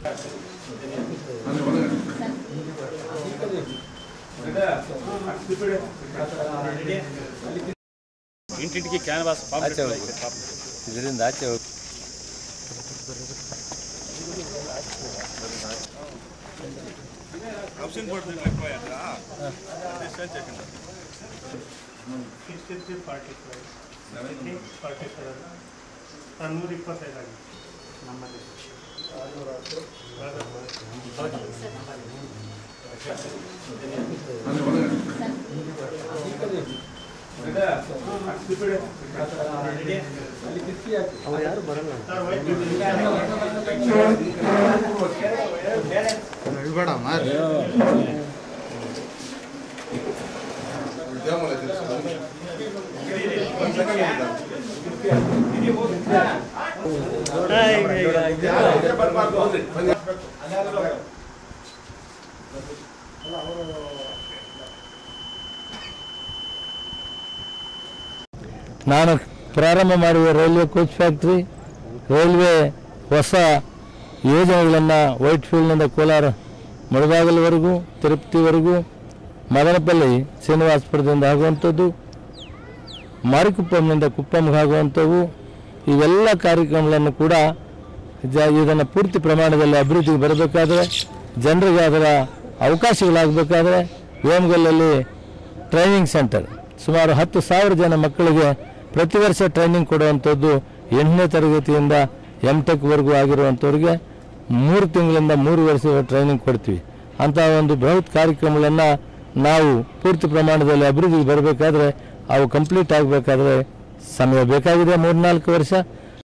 ఇంటింటికి క్యాన్వాస్ ಆಚೆ ಹೋಗು ಇದರಿಂದ ಆಚೆ ಹೋಗು housing board sixty forty five forty seven ನೂರ ಇಪ್ಪತ್ತೈದು ಆಗಿದೆ ನಮ್ಮಲ್ಲಿ ನಾನು ಪ್ರಾರಂಭ ಮಾಡಿದ ರೈಲ್ವೆ ಕೋಚ್ ಫ್ಯಾಕ್ಟ್ರಿ ರೈಲ್ವೆ ಹೊಸ ಯೋಜನೆಗಳನ್ನು ವೈಟ್ ಫೀಲ್ಡ್ನಿಂದ ಕೋಲಾರ ಮುಳಬಾಗಲವರೆಗೂ ತಿರುಪತಿವರೆಗೂ ಮದನಪಲ್ಲಿ ಶ್ರೀನಿವಾಸಪುರದಿಂದ ಆಗುವಂಥದ್ದು ಮಾರಿಕುಪ್ಪಂನಿಂದ ಕುಪ್ಪಂಗೆ ಆಗುವಂಥವು ಇವೆಲ್ಲ ಕಾರ್ಯಕ್ರಮಗಳನ್ನು ಕೂಡ ಜ ಇದನ್ನು ಪೂರ್ತಿ ಪ್ರಮಾಣದಲ್ಲಿ ಅಭಿವೃದ್ಧಿಗೆ ಬರಬೇಕಾದ್ರೆ ಜನರಿಗೆ ಅದರ ಅವಕಾಶಗಳಾಗಬೇಕಾದ್ರೆ ವೇಮಗಲ್ಲಲ್ಲಿ ಟ್ರೈನಿಂಗ್ ಸೆಂಟರ್ ಸುಮಾರು ಹತ್ತು ಸಾವಿರ ಜನ ಮಕ್ಕಳಿಗೆ ಪ್ರತಿ ವರ್ಷ ಟ್ರೈನಿಂಗ್ ಕೊಡುವಂಥದ್ದು ಎಂಟನೇ ತರಗತಿಯಿಂದ ಎಮ್ ಟೆಕ್ವರೆಗೂ ಆಗಿರುವಂಥವ್ರಿಗೆ ಮೂರು ತಿಂಗಳಿಂದ ಮೂರು ವರ್ಷಗಳ ಟ್ರೈನಿಂಗ್ ಕೊಡ್ತೀವಿ ಅಂಥ ಒಂದು ಬೃಹತ್ ಕಾರ್ಯಕ್ರಮಗಳನ್ನು ನಾವು ಪೂರ್ತಿ ಪ್ರಮಾಣದಲ್ಲಿ ಅಭಿವೃದ್ಧಿಗೆ ಬರಬೇಕಾದ್ರೆ ಅವು ಕಂಪ್ಲೀಟ್ ಆಗಬೇಕಾದ್ರೆ ಸಮಯ ಬೇಕಾಗಿದೆ ಮೂರ್ನಾಲ್ಕು ವರ್ಷ